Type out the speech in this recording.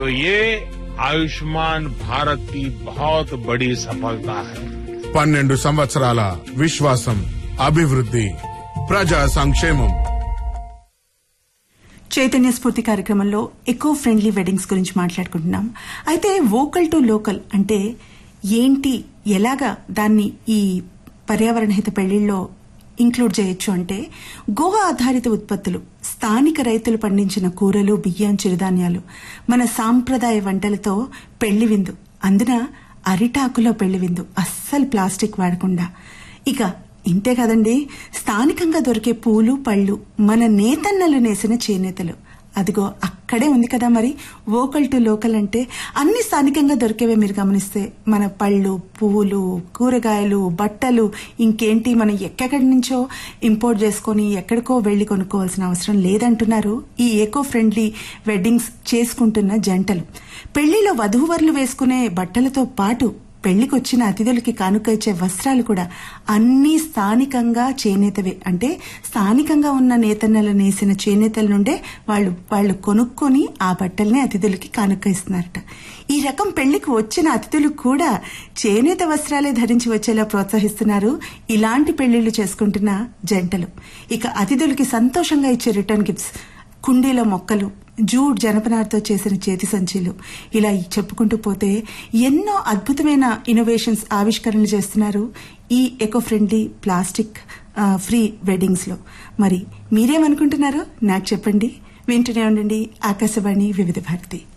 तो ये आयुष्मान भारत की बहुत बड़ी सफलता है పన్నెండు సంవత్సరాల విశ్వాసం అభివృద్ధి ప్రజా సంక్షేమం చైతన్య స్ఫూర్తి కార్యక్రమంలో ఎకో ఫ్రెండ్లీ వెడ్డింగ్స్ గురించి మాట్లాడుకుంటున్నాం అయితే వోకల్ టు లోకల్ అంటే ఏంటి ఎలాగా దాన్ని ఈ పర్యావరణ హిత పెళ్లిల్లో ఇంక్లూడ్ చేయొచ్చు అంటే గో ఆధారిత ఉత్పత్తులు స్థానిక రైతులు పండించిన కూరలు బియ్యం చిరుధాన్యాలు మన సాంప్రదాయ వంటలతో పెళ్లి విందు అందున అరిటాకులో పెళ్లి విందు అస్సలు ప్లాస్టిక్ వాడకుండా ఇక ఇంతే కదండి స్థానికంగా దొరికే పూలు పళ్ళు మన నేతన్నలు నేసిన చేనేతలు అదిగో అక్కడే ఉంది కదా మరి వోకల్ టు లోకల్ అంటే అన్ని స్థానికంగా దొరికేవే మీరు గమనిస్తే మన పళ్ళు పువ్వులు కూరగాయలు బట్టలు ఇంకేంటి మనం ఎక్కడి నుంచో ఇంపోర్ట్ చేసుకొని ఎక్కడికో వెళ్లి కొనుక్కోవాల్సిన అవసరం లేదంటున్నారు ఈ ఏకో ఫ్రెండ్లీ వెడ్డింగ్స్ చేసుకుంటున్న జంటలు పెళ్లిలో వధూవరులు వేసుకునే బట్టలతో పాటు పెళ్లికొచ్చిన అతిథులకి కానుక ఇచ్చే వస్త్రాలు కూడా అన్ని స్థానికంగా చేనేతవే అంటే స్థానికంగా ఉన్న నేతన్నలు నేసిన చేనేతల నుండే వాళ్ళు వాళ్ళు కొనుక్కొని ఆ బట్టల్ని అతిథులకి కానుక ఇస్తున్నారట ఈ రకం పెళ్లికి వచ్చిన అతిథులు కూడా చేనేత వస్త్రాలే ధరించి వచ్చేలా ప్రోత్సహిస్తున్నారు ఇలాంటి పెళ్లిళ్లు చేసుకుంటున్న జంటలు ఇక అతిథులకి సంతోషంగా ఇచ్చే రిటర్న్ గిఫ్ట్స్ కుండీల మొక్కలు జూట్ జనపనారతో చేసిన చేతి సంచీలు ఇలా చెప్పుకుంటూ పోతే ఎన్నో అద్భుతమైన ఇన్నోవేషన్స్ ఆవిష్కరణలు చేస్తున్నారు ఈ ఎకో ఫ్రెండ్లీ ప్లాస్టిక్ ఆ, ఫ్రీ వెడ్డింగ్స్ లో మరి మీరేమనుకుంటున్నారో నాకు చెప్పండి వింటూనే ఉండండి ఆకాశవాణి వివిధ భారతి